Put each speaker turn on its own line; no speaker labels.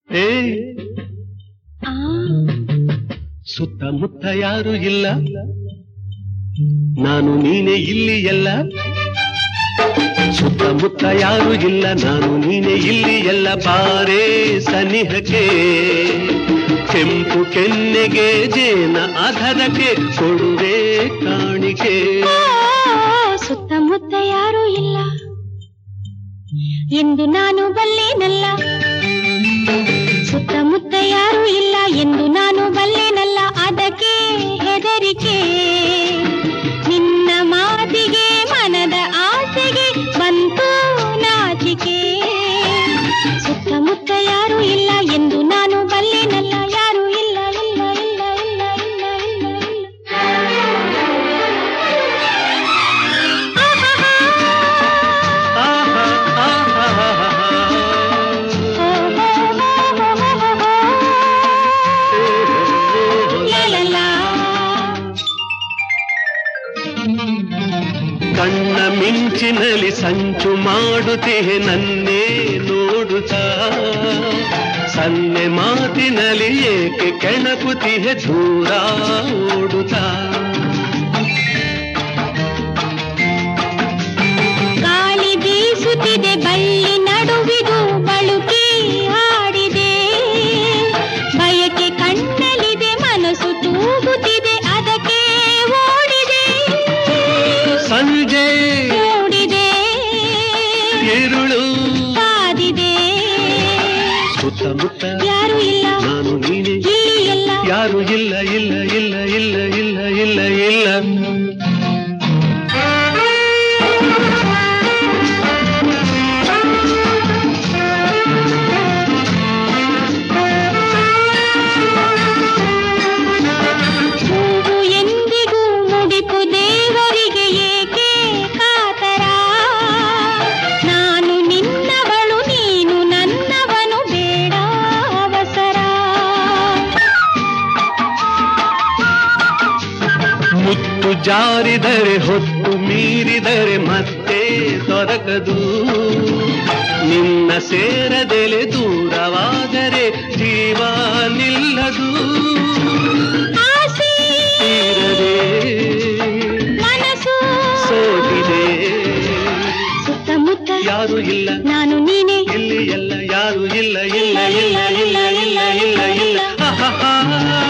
ಏ
ಆ
ಸುತ್ತಮುತ್ತ ಯಾರು ಇಲ್ಲ ನಾನು ನೀನೆ ಇಲ್ಲಿ ಎಲ್ಲ ಸುತ್ತಮುತ್ತ ಯಾರು ಇಲ್ಲ ನಾನು ನೀನೆ ಇಲ್ಲಿ ಎಲ್ಲ ಬಾರೇ ಸನಿಹಕ್ಕೆ ಕೆಂಪು ಕೆನ್ನೆಗೆ ಜೇನ ಆಧಾರಕ್ಕೆ ಕೊಡುವೆ ಕಾಣಿಕೆ
ಓ, ಸುತ್ತಮುತ್ತ ಯಾರೂ ಇಲ್ಲ ಎಂದು ನಾನು ಬಲ್ಲೇನಲ್ಲ ಸುತ್ತಮುತ್ತ ಯಾರೂ ಇಲ್ಲ ಎಂದು ನಾನು ಬಲ್ಲೇನಲ್ಲ ಅದಕ್ಕೆ ಹೆದರಿಕೆ ನಿನ್ನ ಮಾತಿಗೆ ಮನದ ಆಸೆಗೆ ಬಂತು ನಾಚಿಕೆ ಸುತ್ತಮುತ್ತ ಯಾರೂ ಇಲ್ಲ ಎಂದು ನಾನು ಬಲ್ಲೇನಲ್ಲ ಯಾರೂ ಇಲ್ಲ ಇಲ್ಲ ಇಲ್ಲ ಇಲ್ಲ ಇಲ್ಲ ಇಲ್ಲ ಇಲ್ಲ
ಆಹಾ, ಆಹಾ, ಆಹಾ, ಕಣ್ಣ ಮಿಂಚಿನಲ್ಲಿ ಸಂಚು ಮಾಡುತ್ತಿಹೆ ನನ್ನೇ ನೋಡುತ್ತಾ ಸನ್ನೆ ಮಾತಿನಲ್ಲಿ ಏಕೆ ಕೆಣಕುತಿಹೆ ದೂರ ಓಡುತ್ತಾ
ಗಾಳಿ ಬೀಸುತ್ತಿದೆ ಬಳ್ಳಿ ನಡುವಿದು ಬಳುಕಿ ಹಾಡಿದೆ ಬಯಕೆ ಕಣ್ಣಲ್ಲಿದೆ ಮನಸ್ಸು ತೂಗುತ್ತಿದೆ ಅದಕ್ಕೆ ಓಡಿದೆ
ಸಂಜೆ
ಓಡಿದೆ
ഇരുಳು
ಕಾದಿದೆ
ಸುತ್ತಮುತ್ತ
ಯಾರು ಇಲ್ಲ
ನಾನು ನೀನೆ
ಇಲ್ಲಿ ಎಲ್ಲ
ಯಾರು ಇಲ್ಲ ಇಲ್ಲ ಇಲ್ಲ ಇಲ್ಲ ಇಲ್ಲ ಇಲ್ಲ ಇಲ್ಲ
ಹೂವು ಎಂದಿಗೂ ಮುಡಿಪು ದೇವರಿಗೆ ಏಕೆ ಕಾತರ ನಾನು ನಿನ್ನವಳು ನೀನು ನನ್ನವನು ಬೇಡ ಅವಸರ
ಮುತ್ತು ಜಾರಿದರೆ ಹೊತ್ತು ಮೀರಿದರೆ ಮತ್ತೆ ದೊರಕದು ನಿನ್ನ ಸೇರದೆಲೆ ದೂರವಾದರೆ ಜೀವ ನಿಲ್ಲದು
ಆಸೆ
ತೀರದೆ
ಮನಸ್ಸು
ಸೋತಿದೆ
ಸುತ್ತಮುತ್ತ
ಯಾರು ಇಲ್ಲ
ನಾನು ನೀನೆ
ಇಲ್ಲಿ ಎಲ್ಲ ಯಾರು ಇಲ್ಲ ಇಲ್ಲ ಇಲ್ಲ ಇಲ್ಲ ಇಲ್ಲ ಇಲ್ಲ ಇಲ್ಲ ಆಹಾಹಾ.